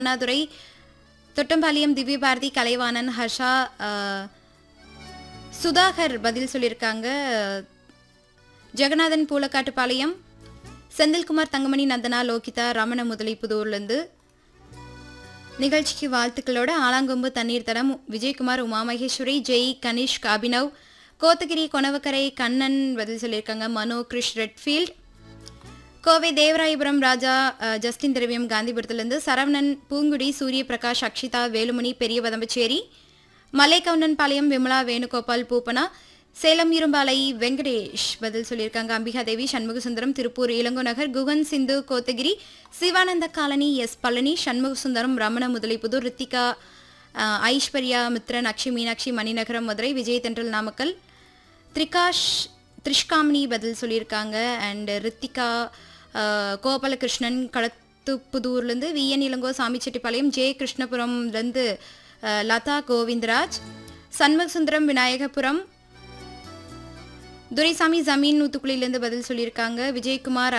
அண்ணாதுரை தொட்டம்பாளையம் திவ்யபாரதி கலைவாணன் ஹர்ஷா அஹ், சுதாகர் பதில் சொல்லியிருக்காங்க ஜெகநாதன் பூலக்காட்டுப்பாளையம் செந்தில்குமார் தங்கமணி நந்தனா லோகிதா ரமண முதலி புதூர்லேருந்து நிகழ்ச்சிக்கு வாழ்த்துக்களோட ஆலாங்கொம்பு தண்ணீர் தடம் விஜயகுமார் உமா மகேஸ்வரி ஜெய் கனிஷ்க் அபினவ் கோத்தகிரி கொணவக்கரை கண்ணன் பதில் சொல்லியிருக்காங்க மனோ கிருஷ் ரெட்ஃபீல்ட் கோவை தேவராயபுரம் ராஜா அஹ், ஜஸ்டின் திரவியம் காந்திபுரத்துலேருந்து சரவணன் பூங்குடி சூரிய பிரகாஷ் அக்ஷிதா வேலுமணி பெரிய வதம்பச்சேரி மலைக்கவுண்டன் பாளையம் விமலா வேணுகோபால் பூப்பனா சேலம் இரும்பாலை வெங்கடேஷ் பதில் சொல்லியிருக்காங்க அம்பிகா தேவி சண்முகசுந்தரம் திருப்பூர் இளங்கோ நகர் குகன் சிந்து கோத்தகிரி சிவானந்த காலனி எஸ் பழனி சண்முகசுந்தரம் ரமண முதலிப்புதூர் ரித்திகா அஹ், ஐஸ்வர்யா மித்ரன் அக்ஷி மீனாட்சி மணிநகரம் மதுரை விஜய் தென்றல் நாமக்கல் த்ரிகாஷ் த்ரிஷ்காமினி பதில் சொல்லியிருக்காங்க அண்ட் ரித்திகா அஹ், கோபாலகிருஷ்ணன் களத்துப்புதூர்லேருந்து விஎன் இளங்கோ சாமிச்செட்டிப்பாளையம் ஜே கிருஷ்ணபுரம்லேருந்து அஹ், லதா கோவிந்தராஜ் சண்முகசுந்தரம் விநாயகபுரம் துரைசாமி ஜமீன் நூத்துக்குழியிலேருந்து பதில் சொல்லியிருக்காங்க விஜயகுமார்